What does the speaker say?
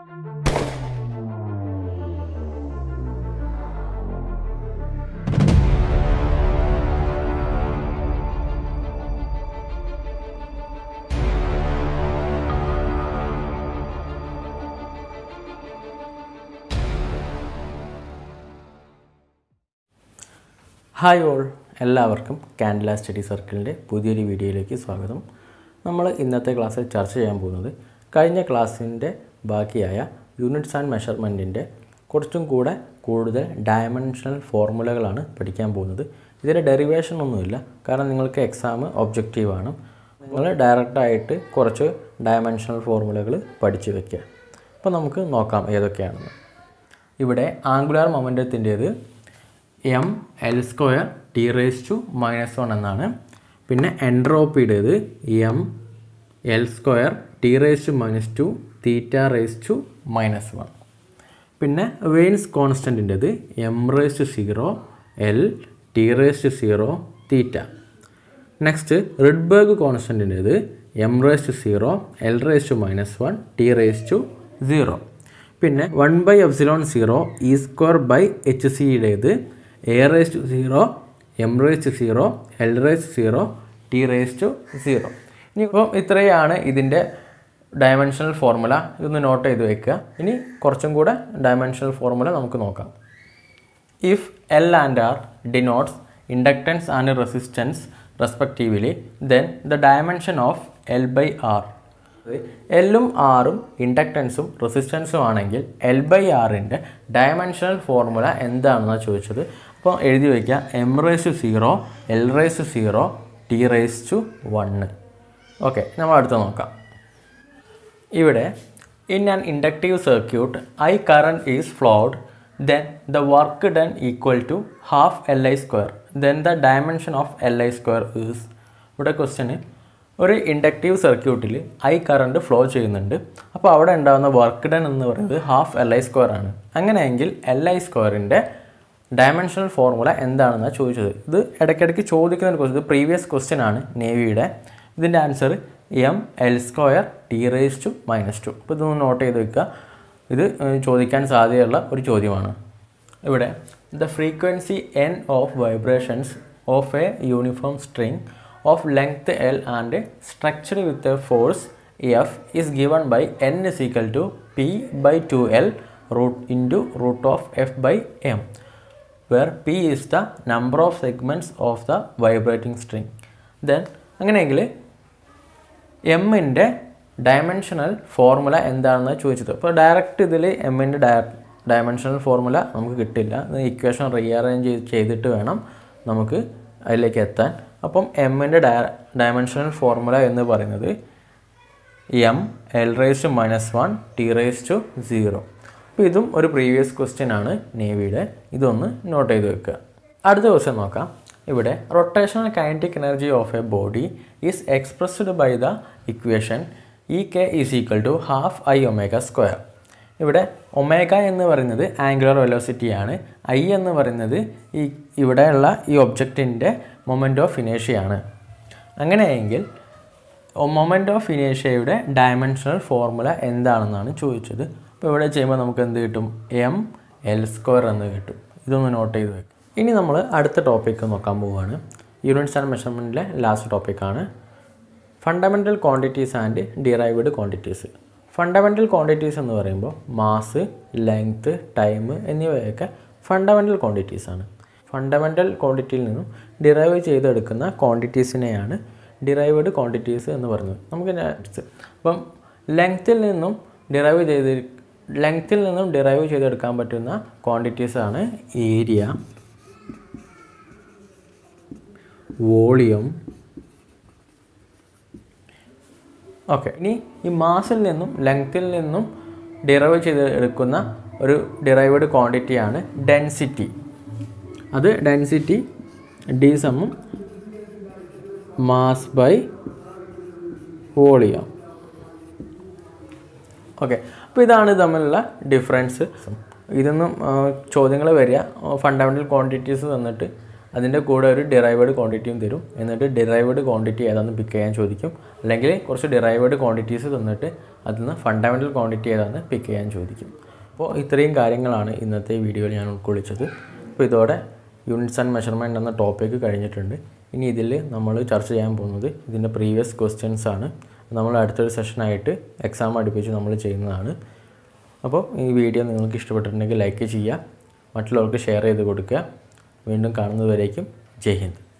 Hi all എല്ലാവർക്കും Candela study സർക്കിളിൻ്റെ പുതിയൊരു വീഡിയോയിലേക്ക് സ്വാഗതം നമ്മൾ ഇന്നത്തെ ക്ലാസ്സിൽ ചർച്ച ചെയ്യാൻ പോകുന്നത് കഴിഞ്ഞ ക്ലാസ്സിൻ്റെ ബാക്കിയായ യൂണിറ്റ്സ് ആൻഡ് മെഷർമെൻറ്റിൻ്റെ കുറച്ചും കൂടെ കൂടുതൽ ഡയമെൻഷണൽ ഫോർമുലകളാണ് പഠിക്കാൻ പോകുന്നത് ഇതിൻ്റെ ഡെറിവേഷൻ ഒന്നുമില്ല കാരണം നിങ്ങൾക്ക് എക്സാം ഒബ്ജക്റ്റീവാണ് നിങ്ങൾ ഡയറക്റ്റായിട്ട് കുറച്ച് ഡയമെൻഷണൽ ഫോർമുലകൾ പഠിച്ചു വയ്ക്കുക അപ്പോൾ നമുക്ക് നോക്കാം ഏതൊക്കെയാണെന്ന് ഇവിടെ ആംഗുലാർ മൊമെൻറ്റത്തിൻ്റേത് M L square T raise to minus one എന്നാണ് പിന്നെ എൻട്രോപ്പിയുടേത് M L square T raise to minus two theta raise to minus one പിന്നെ വെയിൻസ് കോൺസ്റ്റൻറ്റിൻ്റെത് M raise to zero L T raise to zero theta next Rydberg കോൺസ്റ്റൻറ്റിൻ്റെത് M raise to zero L raise to minus one T raise to zero പിന്നെ one by epsilon zero E square by H സിയുടേത് A raise to zero M raise to zero L raise to zero T raise to zero ഇനിയിപ്പം ഇത്രയാണ് ഇതിൻ്റെ dimensional formula ഇതൊന്ന് not ചെയ്ത് വെക്കുക ഇനി കുറച്ചും കൂടെ ഡയമെൻഷണൽ ഫോർമുല നമുക്ക് നോക്കാം if L and R denotes inductance and resistance respectively, then the dimension of L by R. എല്ലും ആറും ഇൻഡക്റ്റൻസും റെസിസ്റ്റൻസും ആണെങ്കിൽ എൽ ബൈ ആറിൻ്റെ ഡയമെൻഷണൽ ഫോർമുല എന്താണെന്നാണ് ചോദിച്ചത് അപ്പോൾ എഴുതി വയ്ക്കുക M raise to zero L raise to zero T raise to one okay നമ്മൾ അടുത്ത് നോക്കാം ഇവിടെ in an inductive circuit I current is flowed then the work done equal to half L I square then the dimension of L I square is ഇവിടെ ക്വസ്റ്റ്യന് ഒരു inductive സർക്യൂട്ടിൽ I current flow ചെയ്യുന്നുണ്ട് അപ്പോൾ അവിടെ ഉണ്ടാകുന്ന വർക്ക് ഡൺ എന്ന് പറയുന്നത് ഹാഫ് എൽ ഐ സ്ക്വയർ ആണ് അങ്ങനെയെങ്കിൽ എൽ ഐ സ്ക്വയറിൻ്റെ ഡയമെൻഷണൽ ഫോർമുല എന്താണെന്നാണ് ചോദിച്ചത് ഇത് ഇടയ്ക്കിടയ്ക്ക് ചോദിക്കുന്ന ഒരു ക്വസ്റ്റ്യൻ ഇത് പ്രീവിയസ് ക്വസ്റ്റ്യൻ ആണ് നേവിയുടെ ഇതിൻ്റെ answer M L square T raise to minus two അപ്പോൾ ഇതൊന്ന് നോട്ട് ചെയ്ത് വെക്കുക ഇത് ഏഹ്, ചോദിക്കാൻ സാധ്യതയുള്ള ഒരു ചോദ്യമാണ് ഇവിടെ the frequency N of vibrations of a uniform string of length L and structure with a force F is given by N is equal to P by two L root into root of F by M where p is the number of segments of the vibrating string then അങ്ങനെയെങ്കിൽ എമ്മിൻ്റെ dimensional formula എന്താണെന്ന് ചോദിച്ചത് അപ്പോൾ direct ഇതിൽ എമ്മിൻ്റെ ഡയ dimensional formula നമുക്ക് കിട്ടില്ല equation rearrange ചെയ്ത് ചെയ്തിട്ട് വേണം നമുക്ക് അതിലേക്ക് എത്താൻ അപ്പം എമ്മിൻ്റെ ഡയ ഡയമെൻഷണൽ ഫോർമുല എന്ന് പറയുന്നത് M L raise to minus one T raise to zero അപ്പോൾ ഇതും ഒരു പ്രീവിയസ് ക്വസ്റ്റ്യൻ ആണ് നേവിയുടെ ഇതൊന്ന് നോട്ട് ചെയ്ത് വെക്കുക അടുത്ത ക്വസ്റ്റ്യൻ നോക്കാം ഇവിടെ rotational kinetic energy of a body is expressed by the equation E K is equal to half I omega square ഇവിടെ ഒമേഗ എന്ന് പറയുന്നത് ആംഗുലർ വെലോസിറ്റി ആണ് ഐ എന്ന് പറയുന്നത് ഈ ഇവിടെയുള്ള ഈ ഒബ്ജക്റ്റിൻ്റെ മൊമെൻറ്റ് ഓഫ് ഇനേഷ്യയാണ് അങ്ങനെയെങ്കിൽ മൊമെൻ്റ് ഓഫ് ഇനേഷ്യയുടെ ഡയമെൻഷണൽ ഫോർമുല എന്താണെന്നാണ് ചോദിച്ചത് അപ്പോൾ ഇവിടെ ചെയ്യുമ്പോൾ നമുക്ക് എന്ത് കിട്ടും എം എൽ സ്ക്വയർ എന്ന് കിട്ടും ഇതൊന്ന് നോട്ട് ചെയ്ത് വെക്കും ഇനി നമ്മൾ അടുത്ത ടോപ്പിക്ക് നോക്കാൻ പോവുകയാണ് യൂണിറ്റ്സ് ആൻഡ് മെഷർമെൻറ്റിലെ ലാസ്റ്റ് ടോപ്പിക്കാണ് fundamental quantities and derived quantities fundamental quantities എന്ന് പറയുമ്പോൾ മാസ് ലെങ്ത്ത് ടൈം എന്നിവയൊക്കെ ഫണ്ടമെൻ്റൽ ക്വാണ്ടിറ്റീസ് ആണ് ഫണ്ടമെൻ്റൽ ക്വാണ്ടിറ്റിയിൽ നിന്നും ഡിറൈവ് ചെയ്തെടുക്കുന്ന ക്വാണ്ടിറ്റീസിനെയാണ് ഡിറൈവ്ഡ് ക്വാണ്ടിറ്റീസ് എന്ന് പറയുന്നത് നമുക്ക് next. അപ്പം ലെങ്ത്തിൽ നിന്നും ഡിറൈവ് ചെയ്ത് ലെങ്ത്തിൽ നിന്നും ഡിറൈവ് ചെയ്തെടുക്കാൻ പറ്റുന്ന ക്വാണ്ടിറ്റീസ് ആണ് ഏരിയ വോളിയം ഓക്കെ ഇനി ഈ മാസിൽ നിന്നും ലെങ്ത്തിൽ നിന്നും ഡിറൈവ് ചെയ്ത് എടുക്കുന്ന ഒരു ഡിറൈവ്ഡ് ക്വാണ്ടിറ്റിയാണ് ഡെൻസിറ്റി അത് ഡെൻസിറ്റി ഡി സമം മാസ് ബൈ വോളിയം ഓക്കെ അപ്പോൾ ഇതാണ് തമ്മിലുള്ള ഡിഫറൻസ് ഇതൊന്നും ചോദ്യങ്ങൾ വരിക ഫണ്ടമെൻ്റൽ ക്വാണ്ടിറ്റീസ് തന്നിട്ട് അതിൻ്റെ കൂടെ ഒരു ഡിറൈവേഡ് ക്വാണ്ടിറ്റിയും തരും എന്നിട്ട് ഡിറൈവേഡ് ക്വാണ്ടിറ്റി ഏതാണെന്ന് പിക്ക് ചെയ്യാൻ ചോദിക്കും അല്ലെങ്കിൽ കുറച്ച് ഡിറൈവേഡ് ക്വാണ്ടിറ്റീസ് തന്നിട്ട് അതിൽ നിന്ന് ഫണ്ടമെൻ്റൽ ക്വാണ്ടിറ്റി ഏതാണെന്ന് പിക്ക് ചെയ്യാൻ ചോദിക്കും അപ്പോൾ ഇത്രയും കാര്യങ്ങളാണ് ഇന്നത്തെ വീഡിയോയിൽ ഞാൻ ഉൾക്കൊള്ളിച്ചത് അപ്പോൾ ഇതോടെ യൂണിറ്റ്സ് ആൻഡ് മെഷർമെൻറ്റ് എന്ന ടോപ്പിക്ക് കഴിഞ്ഞിട്ടുണ്ട് ഇനി ഇതിൽ നമ്മൾ ചർച്ച ചെയ്യാൻ പോകുന്നത് ഇതിൻ്റെ പ്രീവിയസ് ക്വസ്റ്റ്യൻസ് ആണ് നമ്മൾ അടുത്തൊരു സെഷനായിട്ട് എക്സാം അടുപ്പിച്ച് നമ്മൾ ചെയ്യുന്നതാണ് അപ്പോൾ ഈ വീഡിയോ നിങ്ങൾക്ക് ഇഷ്ടപ്പെട്ടിട്ടുണ്ടെങ്കിൽ ലൈക്ക് ചെയ്യുക മറ്റുള്ളവർക്ക് ഷെയർ ചെയ്ത് കൊടുക്കുക വീണ്ടും കാണുന്നതുവരേക്കും ജയ് ഹിന്ദ്